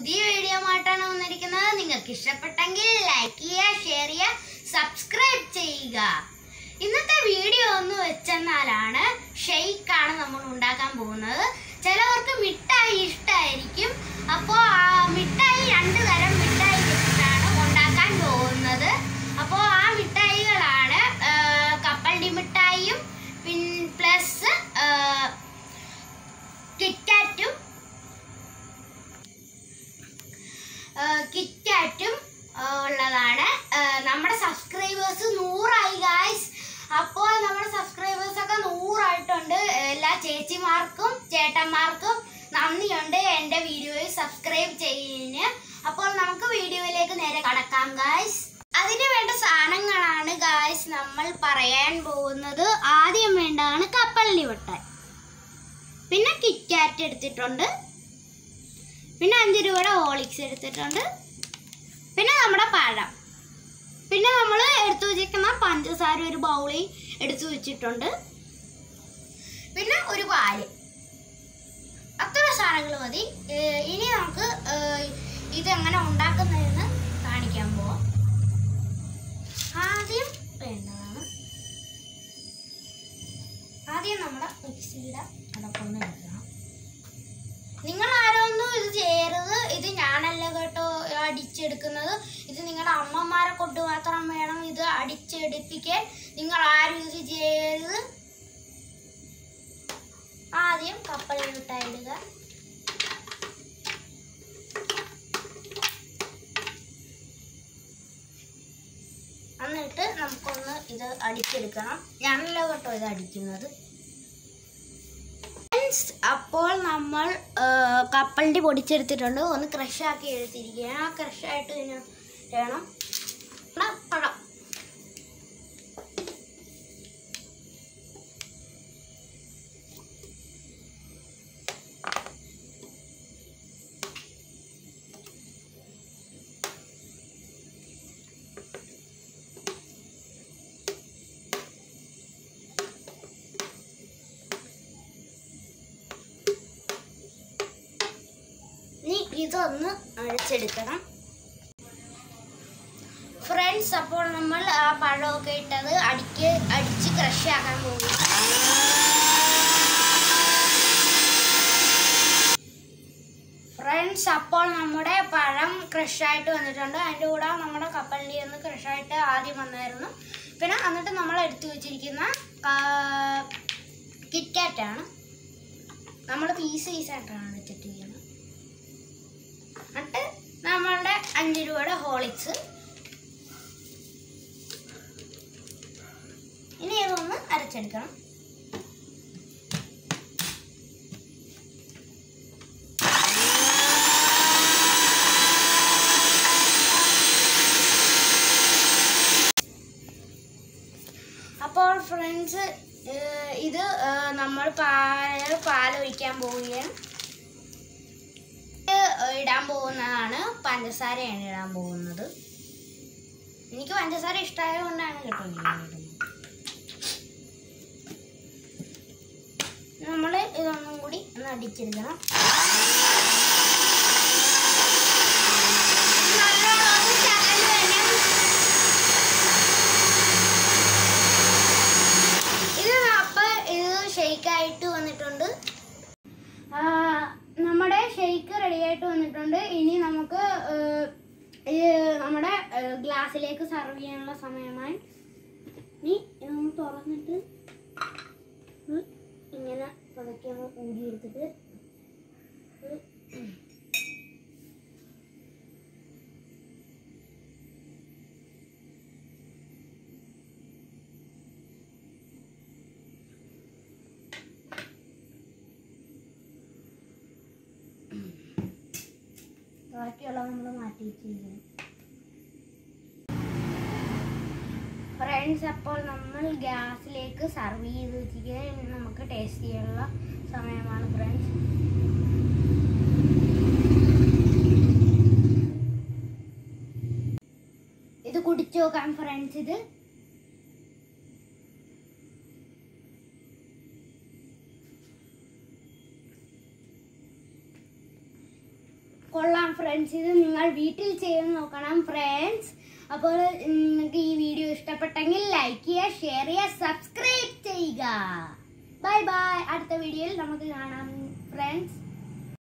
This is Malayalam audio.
പുതിയ വീഡിയോ ആയിട്ടാണ് വന്നിരിക്കുന്നത് നിങ്ങൾക്ക് ഇഷ്ടപ്പെട്ടെങ്കിൽ ലൈക്ക് ചെയ്യുക ഷെയർ ചെയ്യുക സബ്സ്ക്രൈബ് ചെയ്യുക ഇന്നത്തെ വീഡിയോ എന്ന് വെച്ചെന്നാലാണ് ഷെയ്ക്കാണ് നമ്മൾ ഉണ്ടാക്കാൻ പോകുന്നത് ചിലവർക്ക് മിഠായി ഇഷ്ടമായിരിക്കും അപ്പോൾ ആ മിഠായി രണ്ട് തരം മിഠായി വെച്ചിട്ടാണ് ഉണ്ടാക്കാൻ പോകുന്നത് അപ്പോൾ ആ മിഠായികളാണ് ആ, കപ്പലണ്ടി മിഠായിയും പിൻ പ്ലസ് കിറ്റാറ്റും കിറ്റാറ്റും ഉള്ളതാണ് ആ, നമ്മുടെ സബ്സ്ക്രൈബേഴ്സ് നൂറായി ഗായ്സ് അപ്പോൾ നമ്മുടെ സബ്സ്ക്രൈബേഴ്സ് ഒക്കെ നൂറായിട്ടുണ്ട് എല്ലാ ചേച്ചിമാർക്കും ചേട്ടന്മാർക്കും നന്ദിയുണ്ട് എൻ്റെ വീഡിയോയിൽ സബ്സ്ക്രൈബ് ചെയ്യുന്നതിന് അപ്പോൾ നമുക്ക് വീഡിയോയിലേക്ക് നേരെ കടക്കാം ഗായ്സ് അതിന് വേണ്ട സാധനങ്ങളാണ് ഗായ്സ് നമ്മൾ പറയാൻ പോകുന്നത് ആദ്യം വേണ്ടതാണ് കപ്പലണ്ടി വട്ടൻ പിന്നെ കിറ്റാറ്റ് എടുത്തിട്ടുണ്ട് പിന്നെ അഞ്ച് രൂപയുടെ ഹോളിക്സ് എടുത്തിട്ടുണ്ട് പിന്നെ നമ്മുടെ പഴം പിന്നെ നമ്മൾ എടുത്തു വെച്ചിരിക്കുന്ന പഞ്ചസാര ഒരു ബൗളിൽ എടുത്തു വെച്ചിട്ടുണ്ട് പിന്നെ ഒരു പാല് അത്ര സാധനങ്ങൾ മതി ഏഹ് ഇനി നമുക്ക് ഏഹ് ഇതെങ്ങനെ ഉണ്ടാക്കുന്നതെന്ന് കാണിക്കാൻ പോവാം ആദ്യം വേണ്ടതാണ് ആദ്യം നമ്മുടെ മിക്സിയുടെ അടപ്പൊന്ന് എടുക്കണം നിങ്ങൾ ആരൊന്നും ഇത് ചെയ്യരുത് ഇത് ഞാനല്ല കേട്ടോ അടിച്ചെടുക്കുന്നത് ഇത് നിങ്ങളുടെ അമ്മമാരെ കൊണ്ട് മാത്രം വേണം ഇത് അടിച്ചെടുപ്പിക്കാൻ നിങ്ങൾ ആരും ഇത് ചെയ്യരുത് ആദ്യം കപ്പലിൽ ഇടുക എന്നിട്ട് നമുക്കൊന്ന് ഇത് അടിച്ചെടുക്കണം ഞാനല്ല കേട്ടോ ഇത് അടിക്കുന്നത് Friends, അപ്പോൾ നമ്മൾ ആ, കപ്പലിൻ്റെ പൊടിച്ചെടുത്തിട്ടുണ്ട് ഒന്ന് crush ആക്കി എടുത്തിരിക്കുകയാണ് ആ crush ആയിട്ട് ഇതിന് വേണം ആ, പഴം ഇനി ഇതൊന്ന് അരച്ചെടുക്കണം ഫ്രണ്ട്സ് അപ്പോൾ നമ്മൾ ആ പഴമൊക്കെ ഇട്ടത് അടിക്ക് അടിച്ച് ക്രഷ് ആക്കാൻ പോകും ഫ്രണ്ട്സ് അപ്പോൾ നമ്മുടെ പഴം ക്രഷായിട്ട് വന്നിട്ടുണ്ട് അതിൻ്റെ കൂടെ നമ്മുടെ കപ്പലിൻ്റെ ഒന്ന് ക്രഷായിട്ട് ആദ്യം വന്നായിരുന്നു പിന്നെ എന്നിട്ട് നമ്മൾ എടുത്തു വെച്ചിരിക്കുന്ന കിറ്റ്കാറ്റാണ് നമ്മൾ പീസ് പീസായിട്ടാണ് എടുത്തിട്ടിരിക്കുന്നത് എന്നിട്ട് നമ്മളുടെ അഞ്ച് രൂപയുടെ ഹോളിക്സ് ഇനി ഇതൊന്ന് അരച്ചെടുക്കണം അപ്പോൾ ഫ്രണ്ട്സ് ഇത് ഏഹ്, നമ്മൾ പാൽ പാലൊഴിക്കാൻ പോവുകയാണ് ഇത് ഇടാൻ പോകുന്നതാണ് പഞ്ചസാരയാണ് ഇടാൻ പോകുന്നത് എനിക്ക് പഞ്ചസാര ഇഷ്ടമായത് കൊണ്ടാണ് കേട്ടോ ഞാൻ ഇടുന്നത് നമ്മൾ ഇതൊന്നും കൂടി ഒന്ന് അടിച്ചെടുക്കണം നല്ലോണം ഒന്ന് ശകലം വേണം. ഇത് അപ്പൊ ഇത് ഷെയ്ക്കായിട്ട് വന്നിട്ടുണ്ട് ആ, നമ്മുടെ ഷെയ്ക്ക് റെഡി ആയിട്ട് വന്നിട്ടുണ്ട് ഇനി നമുക്ക് ഏഹ്, ഇത് നമ്മുടെ ഏഹ്, ഗ്ലാസ്സിലേക്ക് സർവ് ചെയ്യാനുള്ള സമയമായി ഇനി ഇതൊന്ന് തുറന്നിട്ട് ഇത് ഇങ്ങനെ പതുക്കെ ഒന്ന് ഊരിയെടുത്തിട്ട് ഇത് ബാക്കിയുള്ളത് നമ്മൾ മാറ്റി വെച്ചിരിക്കുന്നു ഫ്രണ്ട്സ് അപ്പോൾ നമ്മൾ ഗ്യാസിലേക്ക് സർവ് ചെയ്ത് വെച്ചിരിക്കുക ഇനി നമുക്ക് ടേസ്റ്റ് ചെയ്യാനുള്ള സമയമാണ് ഫ്രണ്ട്സ് ഇത് കുടിച്ചു നോക്കാം ഫ്രണ്ട്സ് ഇത് കൊള്ളാം ഫ്രണ്ട്സ് ഇത് നിങ്ങൾ വീട്ടിൽ ചെയ്ത് നോക്കണം ഫ്രണ്ട്സ് അപ്പോൾ നിങ്ങൾക്ക് ഈ വീഡിയോ ഇഷ്ടപ്പെട്ടെങ്കിൽ ലൈക്ക് ചെയ്യുക ഷെയർ ചെയ്യുക സബ്സ്ക്രൈബ് ചെയ്യുക ബൈ ബൈ അടുത്ത വീഡിയോയിൽ നമുക്ക് കാണാം ഫ്രണ്ട്സ്